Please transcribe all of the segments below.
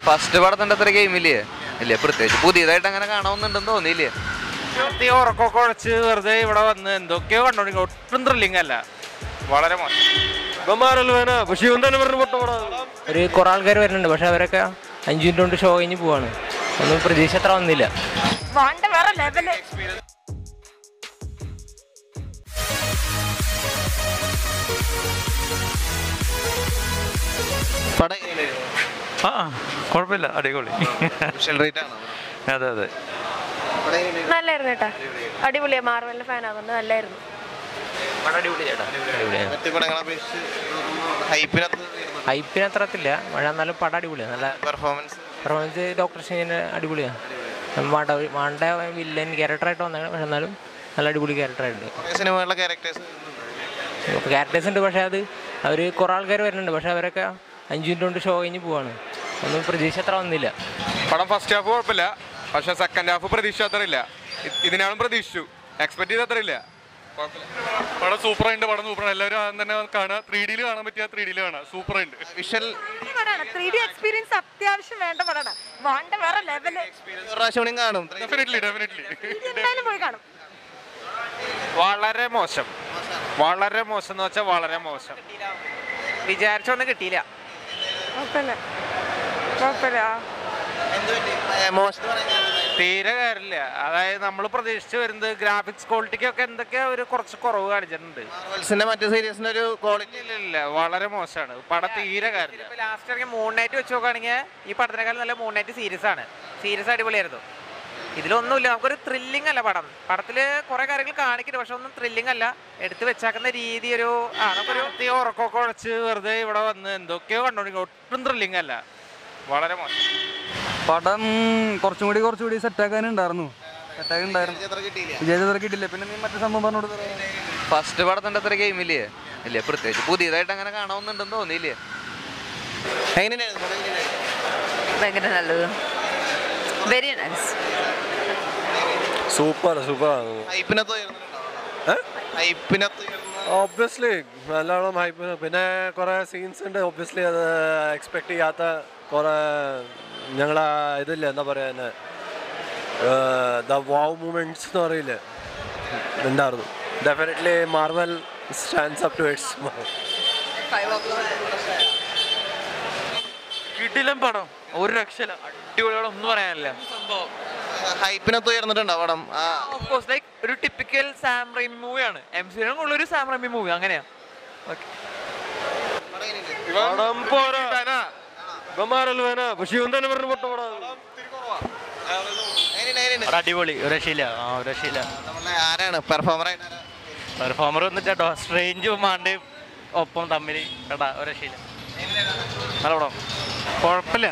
First പടത്തിന്റെ അത്ര game ഇല്ലേ ഇല്ലേ പ്രത്യേകിച്ച് പുതിയതായിട്ട് അങ്ങനെ കാണാവുന്നുണ്ടെന്ന് തോന്നിയില്ലേ ഈ ഉറക്കമൊക്കെ ഉഴച്ച് വെറുതെ ഇവിടെ വന്ന് എന്തൊക്കെയോ കണ്ടോണ്ടിരിക്കും ഒട്ടും ത്രില്ലിംഗ് അല്ല വളരെ മോശം പക്ഷെ ഇവൻ തന്നെ പറഞ്ഞു പൊട്ടപ്പെടാ ഒരു കുറേ ആൾക്കാർ വരുന്നുണ്ട് പക്ഷെ അവരൊക്കെ അഞ്ച് മിനിറ്റ് കൊണ്ട് ഷോ കഴിഞ്ഞ് പോവാണ് ഒന്നും പ്രതീക്ഷ അത്ര വന്നില്ല വാണ്ട വേറെ ലെവല് പടം എങ്ങനെയുണ്ടായിരുന്നു? ആ കുഴപ്പമില്ല അടിപൊളി വിഷ്വൽ റേറ്റ് ആണോ അതെ അതെ പടം എങ്ങനെയുണ്ടായിരുന്നു? നല്ലായിരുന്നു കേട്ടാ അടിപൊളിയാ മാർവലിന്റെ ഫാൻ ആകുന്നുണ്ട് നല്ലായിരുന്നു മറ്റു പടങ്ങളെ അപേക്ഷിച്ച് ഹൈപ്പിനകത്ത് ഹൈപ്പിന് അത്രത്തില്ല മഴ എന്നാലും പടം അടിപൊളിയാണ് നല്ല പെർഫോമൻസ് പെർഫോമൻസ് ഡോക്ടർ ഷെയ്ജിൻ്റെ അടിപൊളിയാണ് മാണ്ട മാണ്ട വില്ലൻ ക്യാരക്ടറായിട്ട് വന്നതാണ് പക്ഷെ എന്നാലും നല്ല അടിപൊളി ക്യാരക്ടറായിട്ടുണ്ട് കുറേ സിനിമകളിലെ ക്യാരക്ടേഴ്സ് ക്യാരക്ടേഴ്സ് ഉണ്ട് പക്ഷേ അത് അവർ കുറേ ആൾക്കാർ വരുന്നുണ്ട് പക്ഷെ അവരൊക്കെ അഞ്ച് മിനിറ്റ് കൊണ്ട് ഷോ കഴിഞ്ഞ് പോവാണ് ഒന്നും പ്രതീക്ഷ അത്ര വന്നില്ല പടം ഫസ്റ്റ് ഹാഫ് കുഴപ്പമില്ല പക്ഷെ സെക്കൻഡ് ഹാഫ് പ്രതീക്ഷ അത്ര ഇല്ല ഇ- ഇതിനാളും പ്രതീക്ഷിച്ചു എക്സ്പെക്ട് ചെയ്ത അത്ര ഇല്ല പടം സൂപ്പർ ഉണ്ട് പടം സൂപ്പർ എല്ലാവരും ആദ്യം തന്നെ കാണുക ത്രീ ഡിയിൽ കാണാൻ പറ്റിയ ത്രീ ഡിയിൽ കാണാം സൂപ്പർ ഉണ്ട് വിഷ്വൽ ത്രീ ഡി എക്സ്പീരിയൻസ് അത്യാവശ്യം വേണ്ട പടാണ് വാണ്ട വേറെ ലെവല് ഒരു പ്രാവശ്യം കൂടി കാണും ഡെഫിനറ്റ്ലി ഡെഫിനറ്റ്ലി എന്തായാലും പോയി കാണും വളരെ മോശം വളരെ മോശം എന്ന് വെച്ചാൽ വളരെ മോശം വിചാരിച്ചൊന്നും കിട്ടിയില്ല കുഴപ്പമില്ല കുഴപ്പമില്ല മോശം തീരെ കാര്യമില്ല അതായത് നമ്മൾ പ്രതീക്ഷിച്ച് വരുന്നത് ഗ്രാഫിക്സ് ക്വാളിറ്റിക്കൊക്കെ എന്തൊക്കെയോ ഒരു കുറച്ച് കുറവ് കാണിച്ചിട്ടുണ്ട് മാർവൽസിന്റെ മറ്റു സീരീസിന്റെ ഒരു ക്വാളിറ്റി ഇല്ല ഇല്ല വളരെ മോശമാണ് പടം തീരെ കാര്യമില്ല ലാസ്റ്റ് ഇറങ്ങിയ മൂൺ നൈറ്റ് വെച്ച് നോക്കുകയാണെങ്കിൽ ഈ പടത്തിനേക്കാൾ നല്ല മൂൺ നൈറ്റ് സീരീസ് ആണ് സീരീസ് അടിപൊളിയായിരുന്നു ഇതിലൊന്നുമില്ല നമുക്കൊരു ത്രില്ലിംഗ് അല്ല പടം പടത്തിൽ കുറെ കാര്യങ്ങൾ കാണിക്കുന്നുണ്ട് പക്ഷെ ഒന്നും ത്രില്ലിംഗ് അല്ല എടുത്ത് വെച്ചാക്കുന്ന രീതി ഒരു ആ നമുക്കൊരു തീ ഉറക്കമൊക്കെ ഉഴച്ച് വെറുതെ ഇവിടെ വന്ന് എന്തൊക്കെയോ കണ്ടോണ്ടിരിക്കും ഒട്ടും ത്രില്ലിംഗ് അല്ല വളരെ മോശം പടം കുറച്ചും കൂടി കുറച്ചുകൂടി സെറ്റാക്കാനുണ്ടായിരുന്നു സെറ്റാക്കി ഉണ്ടായിരുന്നു അത്ര കിട്ടിയില്ല വിജയചന്ദ്ര കിട്ടില്ല പിന്നെ നീ മറ്റു സംഭവം പറഞ്ഞു കൊടുത്തത് ഫസ്റ്റ് പടത്തിന്റെ അത്ര ഗെയിം ഇല്ലേ ഇല്ലേ പ്രത്യേകിച്ച് പുതിയതായിട്ട് അങ്ങനെ കാണാവുന്നുണ്ടെന്ന് തോന്നിയില്ലേ എങ്ങനെയുണ്ടായിരുന്നു പടം എങ്ങനെയുണ്ടായിരുന്നു? ഭയങ്കര നല്ലത് വെരി നൈസ് സൂപ്പർ സൂപ്പർ ഹൈപ്പിനകത്ത് ഉയർന്നിട്ടുണ്ടോ? ഹൈപ്പിനകത്ത് ഉയർന്ന ഒബ്വിയസ്ലി നല്ലോണം ഹൈപ്പ് പിന്നെ കുറേ സീൻസ് ഉണ്ട് ഒബ്വിയസ്ലി അത് എക്സ്പെക്ട് ചെയ്യാത്ത കുറേ ഞങ്ങൾ ഇതില്ല എന്താ പറയുക ദ വാവ് മൂമെൻറ്റ്സ് എന്ന് പറയില്ലേ ഉണ്ടായിരുന്നു definitely Marvel stands up to it's കിടിലം പടം ഒരു രക്ഷയില്ല അടിപൊളിയോടെ ഒന്നും പറയാനില്ല ഹൈപ്പിനകത്ത് ഉയർന്നിട്ടുണ്ടോ പടം ആ ഓഫ് കോഴ്സ് ലൈക്ക് ഒരു ടിപ്പിക്കൽ സാം റൈമി മൂവിയാണ് എം സി ഉള്ളൊരു സാം റൈമി മൂവി അങ്ങനെയാ ഓക്കെ പടം പോരാ ഇവന്മാരല്ല വേന പക്ഷെ ഇവൻ തന്നെ പറഞ്ഞു പൊട്ടപ്പെടാ എങ്ങനെയുണ്ട്, എങ്ങനെയുണ്ട്? അടിപൊളി ഒരു രക്ഷയില്ല ആ ഒരു രക്ഷയില്ല നമ്മളെ ആരാണ് പെർഫോമർ ആയിട്ട് ആരാ? പെർഫോമർ വന്ന് ചേട്ടോ സ്ട്രേഞ്ചും മാണ്ടയും ഒപ്പം തമ്മിൽ കേട്ടാ ഒരു രക്ഷയില്ല നല്ല പടം കുഴപ്പമില്ല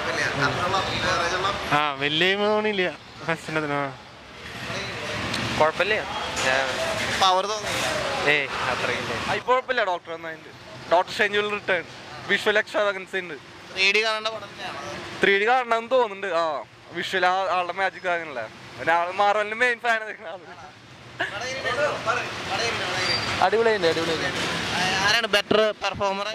ആ വലിയ തോന്നിയില്ല ഫസ്റ്റിൻ്റെ കുഴപ്പമില്ല പവർ തോന്നി ഏ അത്രയില്ല കുഴപ്പമില്ല ഡോക്ടർ എന്നായിട്ട് ഡോക്ടർ ഷെഞ്ചുവൽ റിട്ടേൺ വിഷ്വൽ എക്സ്ട്രാവൻസ് ഉണ്ട് ത്രീ ഡി കാണേണ്ട പടം തന്നെയാണ് ത്രീ ഡി കാണണമെന്ന് തോന്നുന്നുണ്ട് ആ വിഷ്വൽ ആ ആളുടെ മാജിക് അങ്ങനല്ലേ പിന്നെ ആൾ മാറലിന്റെ മെയിൻ ഫാൻ അടിപൊളിയുണ്ട് അടിപൊളിയുണ്ട് ആരാണ് ബെറ്റർ പെർഫോമർ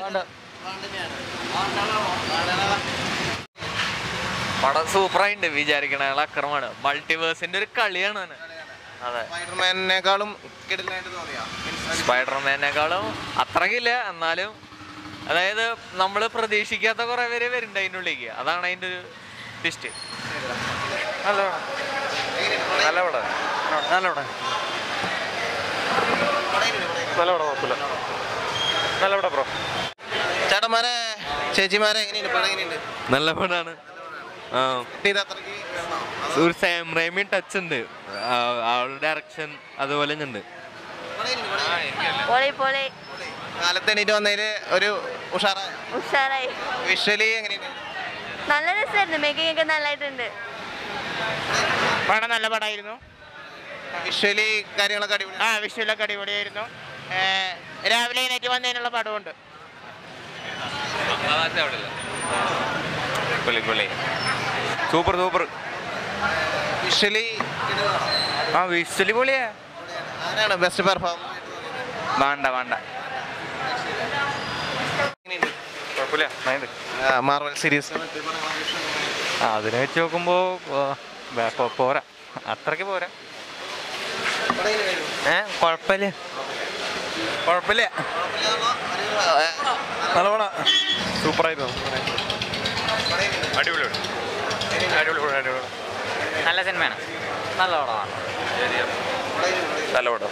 പടം സൂപ്പറായിട്ടുണ്ട് വിചാരിക്കണ അക്രമാണ് മൾട്ടിവേഴ്സിന്റെ ഒരു കളിയാണ് അവന്. അതെ സ്പൈഡർമാനേക്കാളും കിടിലായിട്ട് തോന്നിയാ സ്പൈഡർമാനേക്കാളും അത്രക്കില്ല എന്നാലും അതായത് നമ്മൾ പ്രതീക്ഷിക്കാത്ത കുറെ പേര് വരുന്നുണ്ട് അതിൻ്റെ ഉള്ളിലേക്ക് അതാണ് അതിൻ്റെ ഒരു ട്വിസ്റ്റ് നല്ല പടം നല്ല പടം നല്ല പടം നല്ല പടം കുഴപ്പമില്ല നല്ല പടം ബ്രോ ചേട്ടന്മാരെ ചേച്ചിമാരെ എങ്ങനെയുണ്ട് പടം എങ്ങനെയുണ്ട് നല്ല പടമാണ് ആ കിട്ടിയത് അത്രയ്ക്ക് വേണോ? അതോ ഒരു സാം റൈമി ടച്ച് ഉണ്ട് ആ- ആളുടെ ഡയറക്ഷൻ അതുപോലെ ഉണ്ട് പടം എങ്ങനെയുണ്ട്? പടം എങ്ങനെയുണ്ട്? പൊളി പൊളി കാലത്ത് എണീറ്റ് വന്നതില് ഒരു ഉഷാറായ ഉഷാറായി വിഷ്വലി എങ്ങനെയുണ്ട് നല്ല രസമായിരുന്നു മേക്കിംഗ് ഒക്കെ നല്ലതായിട്ടുണ്ട് പടം നല്ല പടമായിരുന്നു വിഷ്വലി കാര്യങ്ങളൊക്കെ അടിപൊളി ആ വിഷ്വലൊക്കെ അടിപൊളിയായിരുന്നു ഏർ രാവിലെ എഴുന്നേറ്റ് വന്നതിനുള്ള പടമുണ്ട് സൂപ്പർ സൂപ്പർ വിഷ്വലി ആ വിഷ്വലി പൊളിയാ ആരാണ് ബെസ്റ്റ് പെർഫോമർ വേണ്ട വേണ്ട എങ്ങനെയുണ്ട് മാർവൽ സീരീസ് അതിനെ വെച്ച് നോക്കുമ്പോൾ പോരാ അത്രയ്ക്ക് പോരാ ഏ കുഴപ്പമില്ല കുഴപ്പമില്ല നല്ല പടം സൂപ്പറായിരുന്നു അടിപൊളി അടിപൊളി അടിപൊളി നല്ല സിനിമയാണ് നല്ല പടമാണ് നല്ല പടം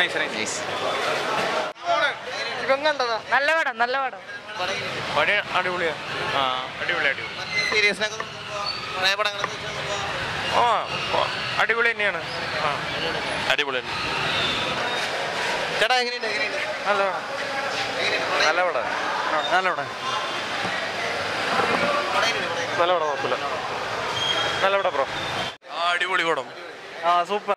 ഇവൻ കണ്ടതാ നല്ല പടം നല്ല പടം പണി അടിപൊളിയാ ആ അടിപൊളി അടിപൊളി സീരീസിനൊക്കെ പഴയ പടങ്ങളൊക്കെ വെച്ച് നോക്കുമ്പോ ആ അടിപൊളി തന്നെയാണ് ആ അടിപൊളി ചേട്ടാ എങ്ങനെയുണ്ട് എങ്ങനെയുണ്ട് നല്ല നല്ല പടം നല്ല പടം നല്ല പടം കുഴപ്പമില്ല നല്ല പടം ബ്രോ അടിപൊളി പടം ആ സൂപ്പർ